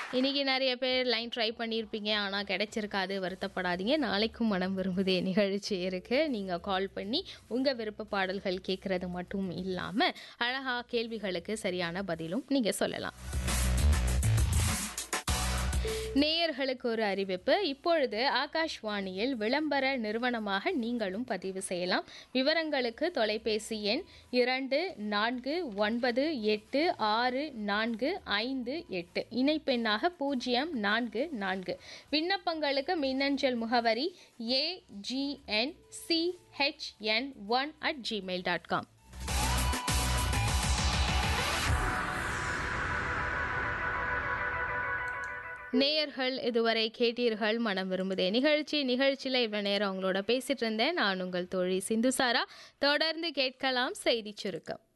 இன்னைக்கு நிறைய பேர் லைன் ட்ரை பண்ணியிருப்பீங்க ஆனால் கிடைச்சிருக்காது வருத்தப்படாதீங்க நாளைக்கும் மனம் விரும்புதே நிகழ்ச்சி இருக்குது நீங்கள் கால் பண்ணி உங்கள் விருப்ப பாடல்கள் கேட்குறது மட்டும் இல்லாமல் அழகாக கேள்விகளுக்கு சரியான பதிலும் நீங்கள் சொல்லலாம் நேயர்களுக்கு ஒரு அறிவிப்பு இப்பொழுது ஆகாஷ்வாணியில் விளம்பர நிறுவனமாக நீங்களும் பதிவு செய்யலாம் விவரங்களுக்கு தொலைபேசி எண் இரண்டு நான்கு ஒன்பது எட்டு ஆறு நான்கு ஐந்து எட்டு இணைப்பெண்ணாக பூஜ்ஜியம் நான்கு நான்கு விண்ணப்பங்களுக்கு மின்னஞ்சல் முகவரி A G N C H N one at Gmail dot com நேயர்கள் இதுவரை கேட்டீர்கள் மனம் விரும்புதே நிகழ்ச்சி நிகழ்ச்சியில் இவ்வளோ நேரம் அவங்களோட பேசிட்டு இருந்தேன் நான் உங்கள் தோழி சிந்துசாரா தொடர்ந்து கேட்கலாம் செய்தி சுருக்கம்